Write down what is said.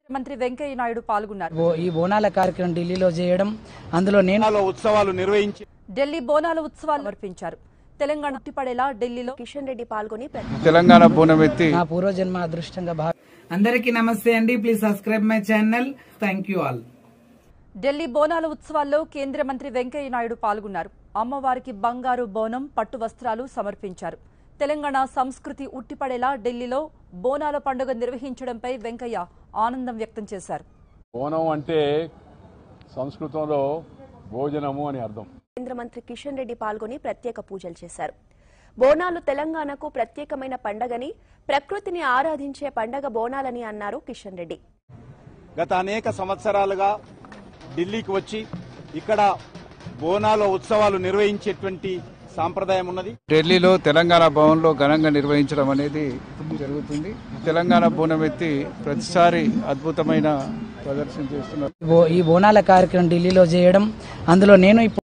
మంత్రి వెంకయ్య నాయుడు పాల్గొన్నారు బో- ఈ బోనాల కార్యక్రమం ఢిల్లీలో చేయడం అందులో నేను తెలంగాణలో ఉత్సవాలు నిర్వహించి ఢిల్లీ బోనాల ఉత్సవాలు సమర్పించారు తెలంగాణ ఉట్టిపడేలా ఢిల్లీలో కిషన్ రెడ్డి పాల్గొని ప్ర- తెలంగాణ బోనమెత్తి నా పూర్వజన్మ అదృష్టంగా భావి అందరికీ నమస్తే అండి please subscribe my channel thank you all Delhi బోనాల ఉత్సవాల్లో కేంద్ర మంత్రి వెంకయ్య నాయుడు పాల్గొన్నారు అమ్మవారికి బంగారు బోనం పట్టు వస్త్రాలు సమర్పించారు తెలంగాణ సంస్కృతి ఉట్టిపడేలా ఢిల్లీలో బోనాల పండుగ నిర్వహించడంపై వెంకయ్య ఆనందం వ్యక్తం చేశారు బోనం అంటే సంస్కృతంలో భోజనము అని అర్థం కేంద్ర మంత్రి కిషన్ రెడ్డి పాల్గొని ప్రత్యేక పూజలు చేశారు బోనాలు తెలంగాణకు ప్రత్యేకమైన పండగని ప్రకృతిని ఆరాధించే పండగ బోనాలని అన్నారు కిషన్ రెడ్డి గత అనేక సంవత్సరాలుగా ఢిల్లీకి వచ్చి ఇక్కడ బోనాల ఉత్సవాలు నిర్వహించేటువంటి సాంప్రదాయం ఉన్నది ఢిల్లీలో తెలంగాణ భవన్లో ఘనంగా నిర్వహించడం అనేది జరుగుతుంది తెలంగాణ బోనమెత్తి ప్రతిసారి అద్భుతమైన ప్రదర్శన చేస్తున్నారు బో- ఈ బోనాల కార్యక్రమం ఢిల్లీలో చేయడం అందులో నేను ఇప్పుడు